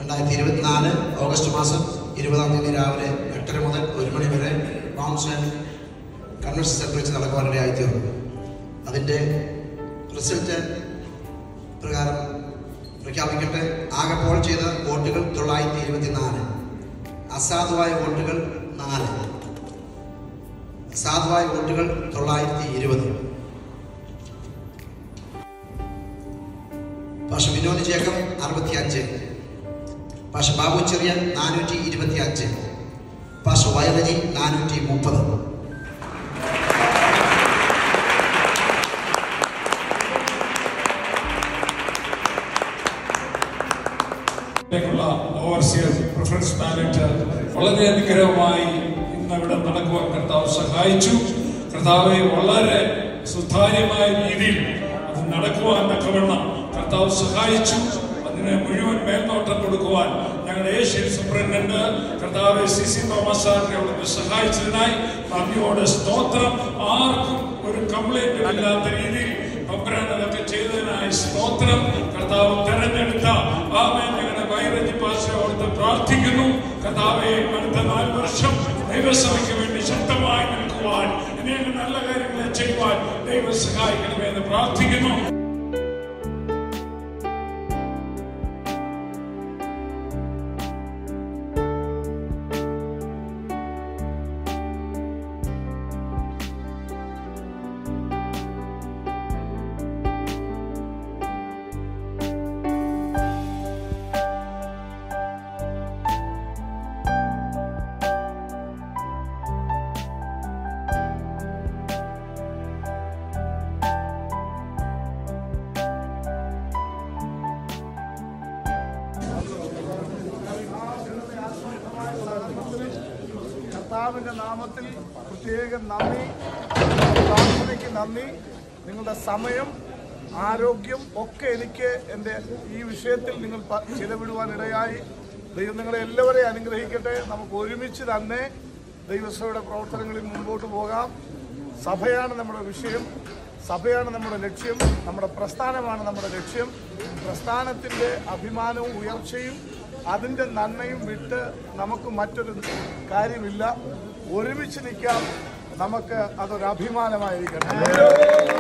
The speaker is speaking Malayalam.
രണ്ടായിരത്തി ഇരുപത്തിനാല് ഓഗസ്റ്റ് മാസം ഇരുപതാം തീയതി രാവിലെ എട്ടര മുതൽ ഒരു മണി വരെ മൗണ്ട്സ് ആൻഡ് കൺവെൻഷൻ സെൻറ്ററിൽ വെച്ച് നടക്കുവാനിടയായി തീർന്നു അതിൻ്റെ റിസൾട്ട് പ്രകാരം പ്രഖ്യാപിക്കട്ടെ ആകെ പോൾ ചെയ്ത വോട്ടുകൾ തൊള്ളായിരത്തി ഇരുപത്തിനാല് അസാധുവായ വോട്ടുകൾ നാല് അസാധുവായ വോട്ടുകൾ തൊള്ളായിരത്തി ഇരുപത് പാഷ വിനോദ് ജേക്കബ് അറുപത്തി അഞ്ച് പാഷ ബാബു ചെറിയൻ നാനൂറ്റി ഇരുപത്തി അഞ്ച് പാഷ വയലജി നാനൂറ്റി മുപ്പത് ലേക്കുള്ള ഓവർസിയർ പ്രിഫറൻസ് ബാലറ്റ് വളരെ അനുഗ്രഹമായി ഇന്ന് ഇവിടെ നടക്കുവാൻ കർത്താവ് സഹായിച്ചു കർത്താവെ വളരെ സുതാര്യമായ രീതിയിൽ അത് നടക്കുവാൻ തക്കവണ്ണം കർത്താവ് സഹായിച്ചു അതിന് മുഴുവൻ മേൽനോട്ടം കൊടുക്കുവാൻ ഞങ്ങളുടെ ഏഷ്യൻ സൂപ്രണ്ടന്റ് കർത്താവ് സി സി തോമസ് സാറിനെ അവിടുന്ന് സഹായിച്ചതിനായി നന്ദിയോടെ സ്തോത്രം ആർക്കും ഒരു കംപ്ലൈന്റും ഇല്ലാത്ത രീതിയിൽ അതൊക്കെ ചെയ്തതിനായി സ്തോത്രം കർത്താവ് തെരഞ്ഞെടുത്ത ആമേ ഞങ്ങളുടെ വൈറജി പാശ അവിടുത്തെ പ്രാർത്ഥിക്കുന്നു കർത്താവെ അടുത്ത നാല് വർഷം ദൈവസഭയ്ക്ക് വേണ്ടി ശക്തമായി നിൽക്കുവാൻ അനേക നല്ല കാര്യങ്ങളെ ചെയ്യുവാൻ ദൈവം സഹായിക്കണമെന്ന് പ്രാർത്ഥിക്കുന്നു കർത്താവിന്റെ നാമത്തിൽ പ്രത്യേകം നന്ദി പ്രാർത്ഥനയ്ക്ക് നന്ദി നിങ്ങളുടെ സമയം ആരോഗ്യം ഒക്കെ എനിക്ക് എൻ്റെ ഈ വിഷയത്തിൽ നിങ്ങൾ പ- ചിലവിടുവാൻ ഇടയായി ദൈവം നിങ്ങളെ എല്ലാവരെയും അനുഗ്രഹിക്കട്ടെ നമുക്ക് ഒരുമിച്ച് തന്നെ ദൈവസഭയുടെ പ്രവർത്തനങ്ങളിൽ മുമ്പോട്ട് പോകാം സഭയാണ് നമ്മുടെ വിഷയം സഭയാണ് നമ്മുടെ ലക്ഷ്യം നമ്മുടെ പ്രസ്ഥാനമാണ് നമ്മുടെ ലക്ഷ്യം പ്രസ്ഥാനത്തിൻ്റെ അഭിമാനവും ഉയർച്ചയും അതിൻ്റെ നന്മയും വിട്ട് നമുക്ക് മറ്റൊരു കാര്യമില്ല ഒരുമിച്ച് നിൽക്കാം നമുക്ക് അതൊരു അഭിമാനമായിരിക്കണം